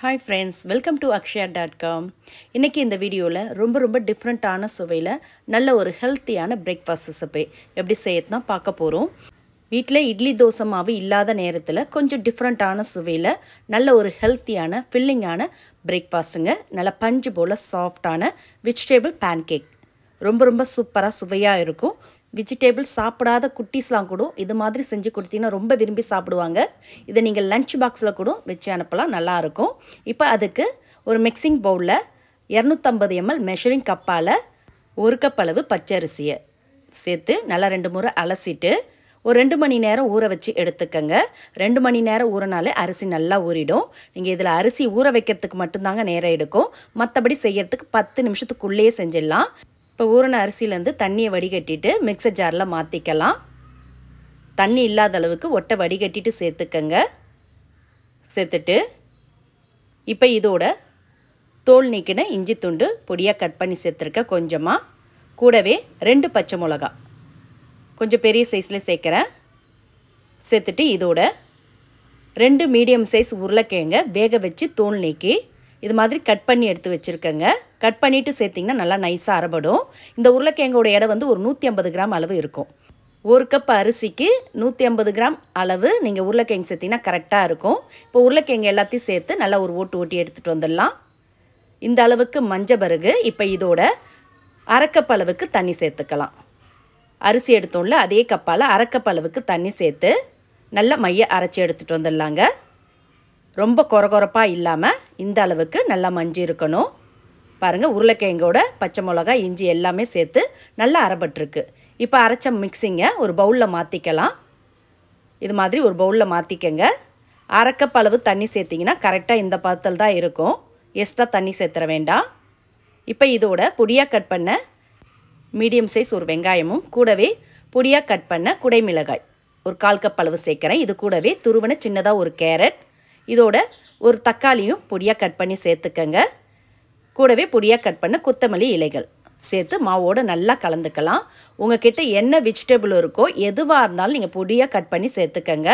hi friends welcome to Akshaya dot com இன்றைக்கி இந்த வீடியோவில் ரொம்ப ரொம்ப டிஃப்ரெண்ட்டான சுவையில் நல்ல ஒரு ஹெல்த்தியான பிரேக்ஃபாஸ்ட் ரெசிபி எப்படி செய்யறது தான் பார்க்க போகிறோம் வீட்டில் இட்லி தோசை மாவு இல்லாத நேரத்தில் கொஞ்சம் டிஃப்ரெண்ட்டான சுவையில் நல்ல ஒரு ஹெல்த்தியான ஃபில்லிங்கான பிரேக்ஃபாஸ்ட்டுங்க நல்ல பஞ்சு போல் சாஃப்டான வெஜிடேபிள் பேன்கேக் ரொம்ப ரொம்ப சூப்பராக சுவையாக இருக்கும் வெஜிடேபிள் சாப்பிடாத குட்டீஸ்லாம் கூட இது மாதிரி செஞ்சு கொடுத்தீங்கன்னா ரொம்ப விரும்பி சாப்பிடுவாங்க இதை நீங்கள் லன்ச் பாக்ஸில் கூட வச்சு அனுப்பலாம் நல்லாயிருக்கும் இப்போ அதுக்கு ஒரு மிக்சிங் பவுலில் இரநூத்தம்பது எம்எல் மெஷரிங் கப்பால் ஒரு கப் அளவு பச்சரிசியை சேர்த்து நல்லா ரெண்டு முறை அலசிட்டு ஒரு ரெண்டு மணி நேரம் ஊற வச்சு எடுத்துக்கங்க ரெண்டு மணி நேரம் ஊறினாலே அரிசி நல்லா ஊறிடும் நீங்கள் இதில் அரிசி ஊற வைக்கிறதுக்கு மட்டும்தாங்க நேரம் எடுக்கும் மற்றபடி செய்யறதுக்கு பத்து நிமிஷத்துக்குள்ளேயே செஞ்சிடலாம் இப்போ ஊறின அரிசியிலேருந்து தண்ணியை வடிகட்டிட்டு மிக்சர் ஜாரில் மாற்றிக்கலாம் தண்ணி இல்லாத அளவுக்கு ஒட்டை வடிகட்டிட்டு சேர்த்துக்கங்க சேர்த்துட்டு இப்போ இதோட தோல் நீக்கின இஞ்சி துண்டு பொடியாக கட் பண்ணி சேர்த்துருக்க கொஞ்சமாக கூடவே ரெண்டு பச்சை மிளகா கொஞ்சம் பெரிய சைஸில் சேர்க்குறேன் சேர்த்துட்டு இதோட ரெண்டு மீடியம் சைஸ் உருளைக்கிழங்க வேக வச்சு தோல் நீக்கி இது மாதிரி கட் பண்ணி எடுத்து வச்சுருக்கேங்க கட் பண்ணிவிட்டு சேர்த்திங்கன்னா நல்லா நைஸாக அரைபடும் இந்த உருளைக்கிழங்கோட எடை வந்து ஒரு நூற்றி ஐம்பது கிராம் அளவு இருக்கும் ஒரு கப் அரிசிக்கு நூற்றி ஐம்பது கிராம் அளவு நீங்கள் உருளைக்கிழங்கு சேர்த்திங்கன்னா கரெக்டாக இருக்கும் இப்போ உருளைக்கிழங்கு எல்லாத்தையும் சேர்த்து நல்லா ஒரு ஓட்டு ஓட்டி எடுத்துகிட்டு வந்துடலாம் இந்த அளவுக்கு மஞ்சள் பருகு இப்போ இதோட அரைக்கப் அளவுக்கு தண்ணி சேர்த்துக்கலாம் அரிசி எடுத்தோம்ல அதே கப்பால் அரைக்கப் அளவுக்கு தண்ணி சேர்த்து நல்லா மைய அரைச்சி எடுத்துகிட்டு வந்துடலாங்க ரொம்ப கொரகொரப்பாக இல்லாமல் இந்த அளவுக்கு நல்லா மஞ்சி இருக்கணும் பாருங்கள் உருளைக்கிழங்கோட பச்சை மிளகா இஞ்சி எல்லாமே சேர்த்து நல்லா அரைப்பட்டிருக்கு இப்போ அரைச்ச மிக்சிங்கை ஒரு பவுலில் மாற்றிக்கலாம் இது மாதிரி ஒரு பவுலில் மாற்றிக்கங்க அரைக்கப் அளவு தண்ணி சேர்த்திங்கன்னா கரெக்டாக இந்த பதத்தில் தான் இருக்கும் எக்ஸ்ட்ரா தண்ணி சேர்த்துற வேண்டாம் இப்போ இதோட பொடியாக கட் பண்ண மீடியம் சைஸ் ஒரு வெங்காயமும் கூடவே பொடியாக கட் பண்ண குடைமிளகாய் ஒரு கால் கப் அளவு சேர்க்குறேன் இது கூடவே துருவன சின்னதாக ஒரு கேரட் இதோட ஒரு தக்காளியும் பொடியாக கட் பண்ணி சேர்த்துக்கங்க கூடவே பொடியாக கட் பண்ண கொத்தமல்லி இலைகள் சேர்த்து மாவோடு நல்லா கலந்துக்கலாம் உங்ககிட்ட என்ன வெஜிடபிள் இருக்கோ எதுவாக இருந்தாலும் நீங்கள் பொடியாக கட் பண்ணி சேர்த்துக்கங்க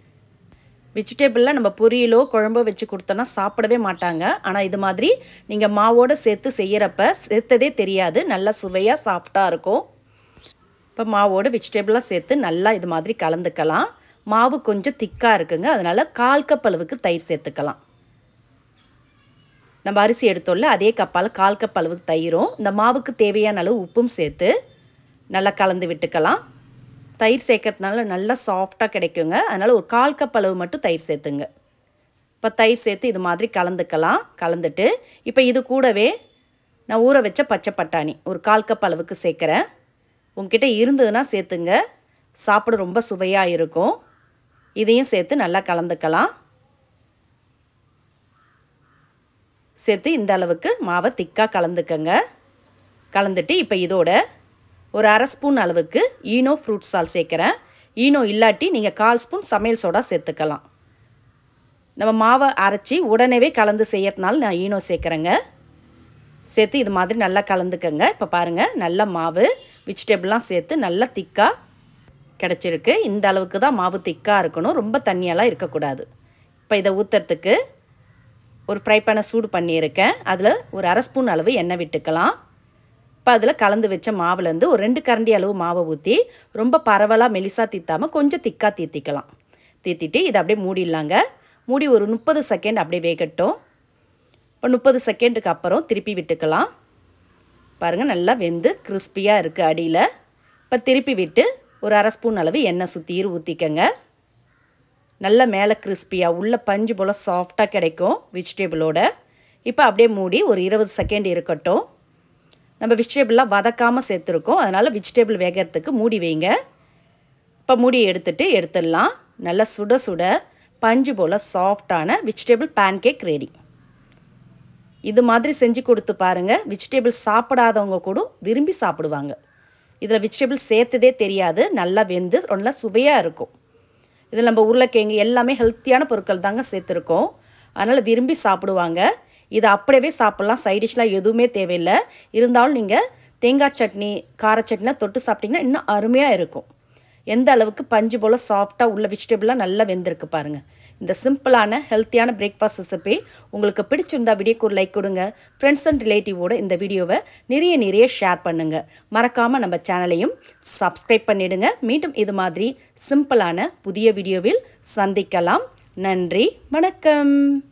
வெஜிடபிளில் நம்ம பொரியலோ குழம்போ வச்சு கொடுத்தோன்னா சாப்பிடவே மாட்டாங்க ஆனால் இது மாதிரி நீங்கள் மாவோடு சேர்த்து செய்கிறப்ப சேர்த்ததே தெரியாது நல்லா சுவையாக சாஃப்டாக இருக்கும் இப்போ மாவோடு வெஜிடபிளாக சேர்த்து நல்லா இது மாதிரி கலந்துக்கலாம் மாவு கொஞ்சம் திக்காக இருக்குங்க அதனால் கால் கப் அளவுக்கு தயிர் சேர்த்துக்கலாம் நம்ம அரிசி எடுத்தோம்ல அதே கப்பால் கால் கப் அளவுக்கு தயிரும் இந்த மாவுக்கு தேவையான அளவு உப்பும் சேர்த்து நல்லா கலந்து விட்டுக்கலாம் தயிர் சேர்க்கறதுனால நல்லா சாஃப்டாக கிடைக்குங்க அதனால் ஒரு கால் கப் அளவு மட்டும் தயிர் சேர்த்துங்க இப்போ தயிர் சேர்த்து இது மாதிரி கலந்துக்கலாம் கலந்துட்டு இப்போ இது கூடவே நான் ஊற வச்ச பச்சை பட்டாணி ஒரு கால் கப் அளவுக்கு சேர்க்குறேன் உங்ககிட்ட இருந்ததுன்னா சேர்த்துங்க சாப்பிட ரொம்ப சுவையாக இருக்கும் இதையும் சேர்த்து நல்லா கலந்துக்கலாம் சேர்த்து இந்த அளவுக்கு மாவை திக்காக கலந்துக்கங்க கலந்துட்டு இப்போ இதோட ஒரு அரை ஸ்பூன் அளவுக்கு ஈனோ ஃப்ரூட் சால் சேர்க்குறேன் ஈனோ இல்லாட்டி நீங்கள் கால் ஸ்பூன் சமையல் சோடா சேர்த்துக்கலாம் நம்ம மாவை அரைச்சி உடனேவே கலந்து செய்யறதுனால நான் ஈனோ சேர்க்குறேங்க சேர்த்து இது மாதிரி நல்லா கலந்துக்கங்க இப்போ பாருங்கள் நல்ல மாவு வெஜிடபிள்லாம் சேர்த்து நல்லா திக்காக கிடச்சிருக்கு இந்த அளவுக்கு தான் மாவு திக்காக இருக்கணும் ரொம்ப தண்ணியெல்லாம் இருக்கக்கூடாது இப்போ இதை ஊற்றுறதுக்கு ஒரு ஃப்ரை பேனை சூடு பண்ணியிருக்கேன் அதில் ஒரு அரை ஸ்பூன் அளவு எண்ணெய் விட்டுக்கலாம் இப்போ அதில் கலந்து வச்ச மாவுலேருந்து ஒரு ரெண்டு கரண்டி அளவு மாவை ஊற்றி ரொம்ப பரவலாக மெலிசாக தீத்தாமல் கொஞ்சம் திக்காக தீத்திக்கலாம் தீத்திட்டு இதை அப்படியே மூடிடலாங்க மூடி ஒரு முப்பது செகண்ட் அப்படியே வேகட்டும் இப்போ முப்பது செகண்டுக்கு அப்புறம் திருப்பி விட்டுக்கலாம் பாருங்கள் நல்லா வெந்து கிறிஸ்பியாக இருக்குது அடியில் இப்போ திருப்பி விட்டு ஒரு அரை ஸ்பூன் அளவு எண்ணெய் சுற்றி ஊற்றிக்கங்க நல்லா மேலே கிறிஸ்பியாக உள்ள பஞ்சு போல் சாஃப்டாக கிடைக்கும் வெஜிடபிளோட இப்போ அப்படியே மூடி ஒரு இருபது செகண்ட் இருக்கட்டும் நம்ம வெஜிடபிள்லாம் வதக்காமல் சேர்த்துருக்கோம் அதனால் வெஜிடபிள் வேகிறதுக்கு மூடி வைங்க இப்போ மூடி எடுத்துட்டு எடுத்துடலாம் நல்லா சுட சுட பஞ்சு போல் சாஃப்டான வெஜிடபிள் பேன்கேக் ரெடி இது மாதிரி செஞ்சு கொடுத்து பாருங்கள் வெஜிடபிள் சாப்பிடாதவங்க கூட விரும்பி சாப்பிடுவாங்க இதில் வெஜிடபிள் சேர்த்ததே தெரியாது நல்லா வெந்து நல்லா சுவையாக இருக்கும் இதில் நம்ம உருளைக்கிழங்கு எல்லாமே ஹெல்த்தியான பொருட்கள் தாங்க சேர்த்துருக்கோம் அதனால் விரும்பி சாப்பிடுவாங்க இதை அப்படியே சாப்பிட்லாம் சைடிஷ்லாம் எதுவுமே தேவையில்லை இருந்தாலும் நீங்கள் தேங்காய் சட்னி கார சட்னிலாம் தொட்டு சாப்பிட்டிங்கன்னா இன்னும் அருமையாக இருக்கும் எந்த அளவுக்கு பஞ்சு போல் சாஃப்டாக உள்ள வெஜிடபிளாக நல்லா வெந்திருக்கு பாருங்கள் இந்த சிம்பிளான ஹெல்த்தியான பிரேக்ஃபாஸ்ட் ரெசிபி உங்களுக்கு பிடிச்சிருந்தா வீடியோக்கு ஒரு லைக் கொடுங்க ஃப்ரெண்ட்ஸ் அண்ட் ரிலேட்டிவோட இந்த வீடியோவை நிறைய நிறைய ஷேர் பண்ணுங்கள் மறக்காமல் நம்ம சேனலையும் சப்ஸ்கிரைப் பண்ணிடுங்க மீண்டும் இது மாதிரி சிம்பிளான புதிய வீடியோவில் சந்திக்கலாம் நன்றி வணக்கம்